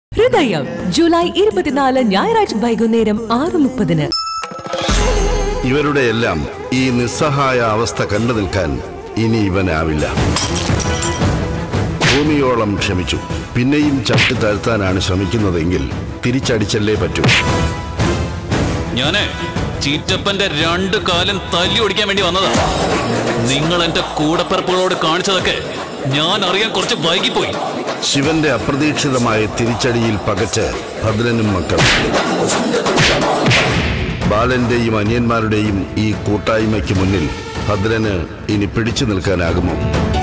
ഹൃദയം ജൂലൈ ഇരുപത്തിനാല് ഞായറാഴ്ച വൈകുന്നേരം ആറ് മുപ്പതിന് ഇവരുടെ എല്ലാം ഈ നിസ്സഹായ അവസ്ഥ കണ്ടു നിൽക്കാൻ ഇനി ഇവനാവില്ല ഭൂമിയോളം ക്ഷമിച്ചു പിന്നെയും ചവിട്ടി താഴ്ത്താനാണ് ശ്രമിക്കുന്നതെങ്കിൽ തിരിച്ചടിച്ചല്ലേ പറ്റൂ ഞാന് ചീറ്റപ്പന്റെ രണ്ട് കാലം തല്ലി ഓടിക്കാൻ വേണ്ടി വന്നതാ നിങ്ങൾ എന്റെ കൂടപ്പിറപ്പുകളോട് കാണിച്ചതൊക്കെ ഞാൻ അറിയാൻ കുറച്ച് വൈകിപ്പോയി ശിവന്റെ അപ്രതീക്ഷിതമായ തിരിച്ചടിയിൽ പകച്ച് ഭദ്രനും മക്കൾ ബാലന്റെയും അനിയന്മാരുടെയും ഈ കൂട്ടായ്മയ്ക്ക് മുന്നിൽ ഭദ്രന് ഇനി പിടിച്ചു നിൽക്കാനാകുമോ